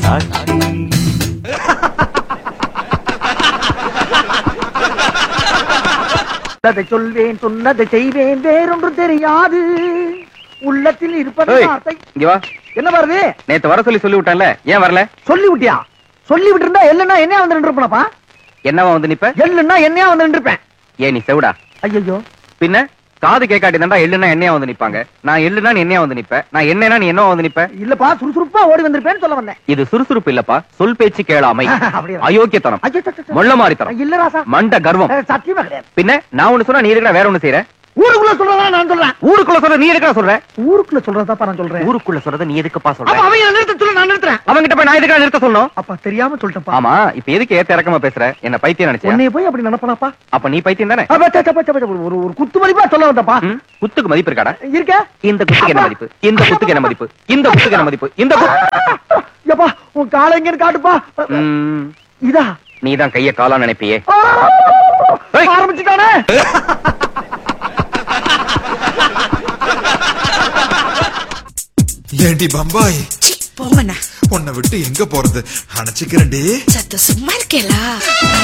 சாட்சி உள்ளதை சொல்வேன் சொன்னதை செய்வேன் வேறொன்று தெரியாது உள்ளத்தில் இருப்பது ஏய், வார்த்தை இங்க வா என்ன வருது நேத்து வர சொல்லி சொல்லி விட்டான்ல ஏன் வரல சொல்லி விட்டியா சொல்லி விட்டு இருந்தா எல்லுன்னா என்னையா வந்து நின்றுப்பனப்பா என்னவா வந்து நிப்ப எல்லுன்னா என்னையா வந்து நின்றுப்பேன் ஏன் நீ செவிடா ஐயோ பின்ன காது கேட்காட்டி தாண்டா எள்ளுனா என்னையா வந்து நிப்பாங்க நான் எள்ளுனா நீ என்னையா வந்து நிப்ப நான் என்னன்னா நீ என்னவா வந்து நிப்ப இல்லப்பா சுறுசுறுப்பா ஓடி வந்திருப்பேன்னு சொல்ல வந்தேன் இது சுறுசுறுப்பு இல்லப்பா சொல் பேச்சு கேளாமை அப்படியா? அயோக்கியத்தனம் ஐயோ, சே, சே, சே. மொள்ள மாறித்தனம் இல்ல ராசா மண்ட கர்வம் அஹ், சத்தியமா கிடையாது பின்ன நான் ஒண்ணு சொன்னா நீ இருக்கா வேற ஒண்ணு செய்யற ஊருக்குள்ள சொல்றதா நான் சொல்றேன் ஊருக்குள்ள சொல்ற நீ எதுக்கா சொல்ற ஊருக்குள்ள சொல்றதாப்பா நான் சொல்றேன் ஊருக்குள்ள சொல்றத நீ எதுக்குப்பா அப்ப சொல்ற அவங்க நிறுத்த சொல்ல நான் நிறுத்துறேன் அவங்கிட்ட போய் நான் எதுக்கா நிறுத்த சொல்லணும் அப்பா தெரியாம சொல்லிட்டேன்ப்பா ஆமா இப்ப எதுக்கு ஏத்த இறக்கமா பேசுற என்ன பைத்தியம் நினைச்சியா உன்னைய போய் அப்படி நினைப்பனாப்பா அப்ப நீ பைத்தியம் தானே அப்ப, சே, சே, சே, சே, ஒரு ஒரு குத்து மதிப்பா சொல்ல வந்தப்பா ம்? குத்துக்கு மதிப்பு இருக்காடா இருக்க இந்த குத்துக்கு என்ன மதிப்பு இந்த குத்துக்கு என்ன மதிப்பு இந்த குத்துக்கு என்ன மதிப்பு இந்த குத்து- எப்பா உன் காலை எங்கன்னு காட்டுப்பா ம், இதா நீதான் கைய காலா நினைப்பியே ஆ! ஏய். ஆரம்பிச்சுட்டானே ஏண்டி பம்பாய் சி, போங்கண்ணா உன்னை விட்டு எங்க போறது அணைச்சுக்கிறேன்டி சத்த சும்மா இருக்கேலா